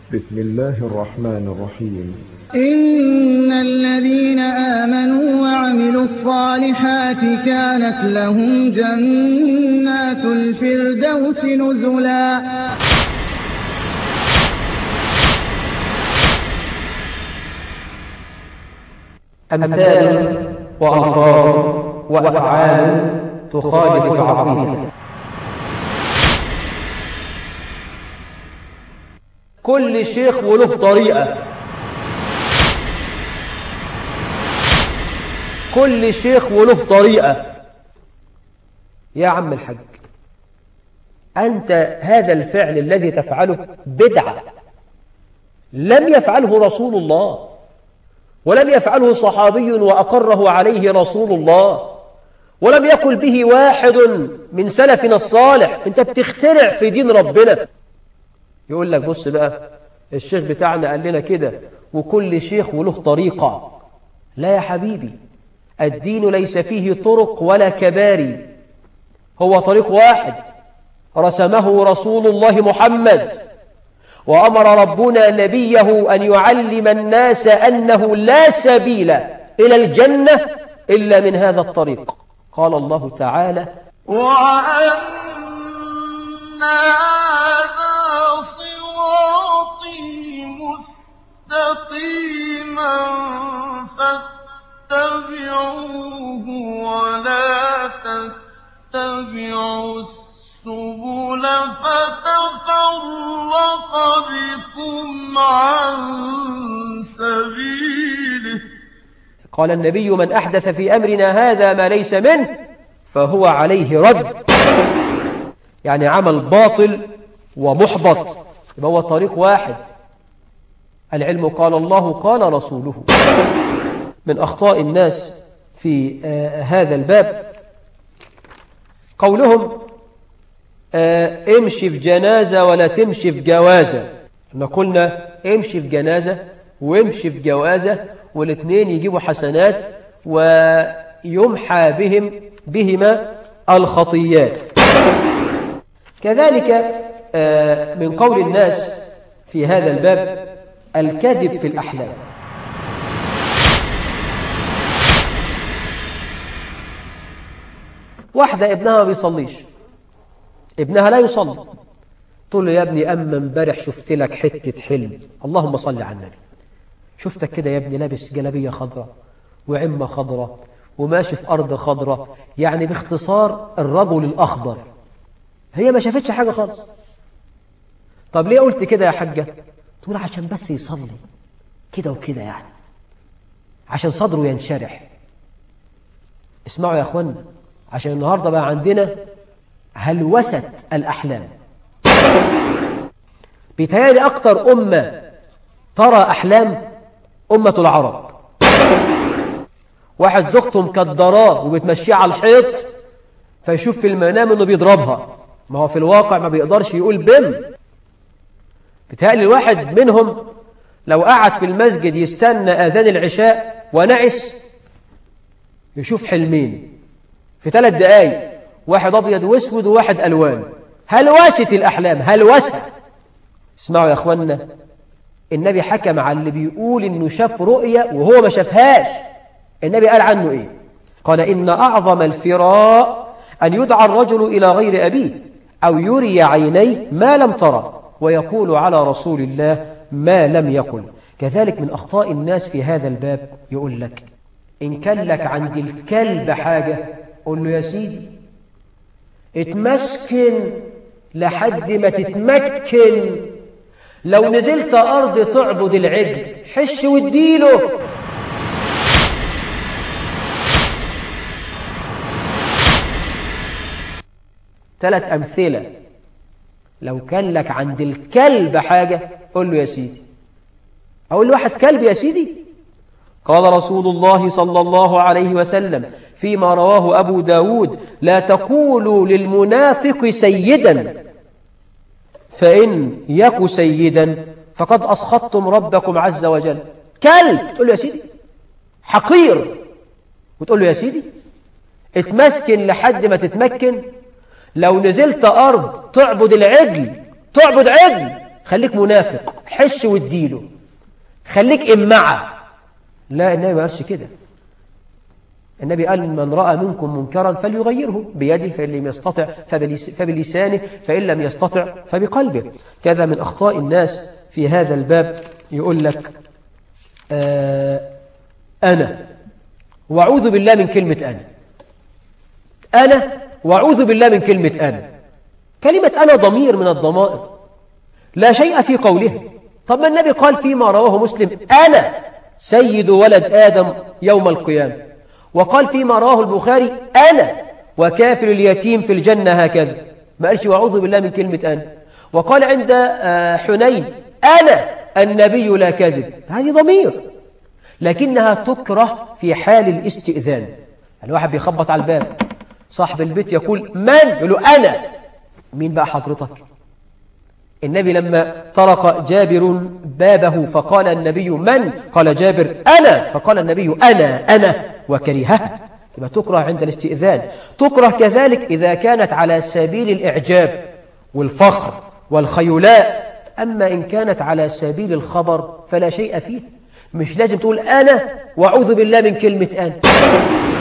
بسم الله الرحمن الرحيم إن الذين آمنوا وعملوا الصالحات كانت لهم جنات الفردوس نزلا أمثال وألفاظ وأفعال تخالف العقيدة كل شيخ وله طريقة كل شيخ وله طريقة يا عم الحاج أنت هذا الفعل الذي تفعله بدعة لم يفعله رسول الله ولم يفعله صحابي وأقره عليه رسول الله ولم يقل به واحد من سلفنا الصالح انت بتخترع في دين ربنا يقول لك بص بقى الشيخ بتاعنا قال لنا كده وكل شيخ وله طريقة لا يا حبيبي الدين ليس فيه طرق ولا كباري هو طريق واحد رسمه رسول الله محمد وأمر ربنا نبيه أن يعلم الناس أنه لا سبيل إلى الجنة إلا من هذا الطريق قال الله تعالى وأن هذا صراطي مستقيما فاتبعوه ولا تتبعوا السبل فتفرق بكم عن سبيله قال النبي من أحدث في أمرنا هذا ما ليس منه فهو عليه رد يعني عمل باطل ومحبط يبقى هو طريق واحد العلم قال الله قال رسوله من أخطاء الناس في آه هذا الباب قولهم آه امشي في جنازة ولا تمشي في جوازة احنا قلنا امشي في جنازة وامشي في جوازة والاثنين يجيبوا حسنات ويمحى بهم بهما الخطيات كذلك آه من قول الناس في هذا الباب الكذب في الأحلام واحدة ابنها ما بيصليش ابنها لا يصلي تقول له يا ابني أما امبارح شفت لك حتة حلم اللهم صل على النبي شفتك كده يا ابني لابس جلابية خضراء وعمة خضراء وماشي في أرض خضراء يعني باختصار الرجل الأخضر هي ما شافتش حاجة خالص طب ليه قلت كده يا حاجة تقول عشان بس يصلي كده وكده يعني عشان صدره ينشرح اسمعوا يا أخوانا عشان النهاردة بقى عندنا هلوسة الأحلام بيتهيألي أكتر أمة ترى أحلام أمة العرب واحد زوجته مكدراه وبتمشيه على الحيط فيشوف في المنام انه بيضربها ما هو في الواقع ما بيقدرش يقول بم بيتهيألي الواحد منهم لو قعد في المسجد يستنى آذان العشاء ونعس يشوف حلمين في ثلاث دقايق واحد أبيض واسود وواحد ألوان هلوسة الأحلام هلوسة اسمعوا يا أخوانا النبي حكم على اللي بيقول إنه شاف رؤية وهو ما شافهاش النبي قال عنه إيه قال إن أعظم الفراء أن يدعى الرجل إلى غير أبيه أو يري عينيه ما لم ترى ويقول على رسول الله ما لم يقل كذلك من أخطاء الناس في هذا الباب يقول لك إن كان لك عند الكلب حاجة قل له يا سيدي اتمسكن لحد ما تتمكن لو نزلت أرض تعبد العجل حش واديله ثلاث أمثلة لو كان لك عند الكلب حاجة قل له يا سيدي أقول له واحد كلب يا سيدي قال رسول الله صلى الله عليه وسلم فيما رواه أبو داود لا تقولوا للمنافق سيدا فإن يك سيدا فقد أسخطتم ربكم عز وجل كلب تقول له يا سيدي حقير وتقول له يا سيدي اتمسكن لحد ما تتمكن لو نزلت أرض تعبد العجل تعبد عجل خليك منافق حش واديله خليك إمعة لا النبي ما قالش كده النبي قال من رأى منكم منكرا فليغيره بيده فإن لم يستطع فبلس- فبلسانه فإن لم يستطع فبقلبه كذا من أخطاء الناس في هذا الباب يقول لك آه أنا وأعوذ بالله من كلمة أنا أنا وأعوذ بالله من كلمة أنا كلمة أنا ضمير من الضمائر لا شيء في قوله طب ما النبي قال فيما رواه مسلم أنا سيد ولد آدم يوم القيامة وقال فيما رواه البخاري أنا وكافل اليتيم في الجنة هكذا ما قالش وأعوذ بالله من كلمة أنا وقال عند آه، حنين أنا النبي لا كذب هذه ضمير لكنها تكره في حال الاستئذان الواحد بيخبط على الباب صاحب البيت يقول من يقول له أنا مين بقى حضرتك النبي لما طرق جابر بابه فقال النبي من قال جابر أنا فقال النبي أنا أنا وكرهها يبقى تكره عند الاستئذان تكره كذلك إذا كانت على سبيل الإعجاب والفخر والخيلاء أما إن كانت على سبيل الخبر فلا شيء فيه مش لازم تقول أنا وأعوذ بالله من كلمة أنا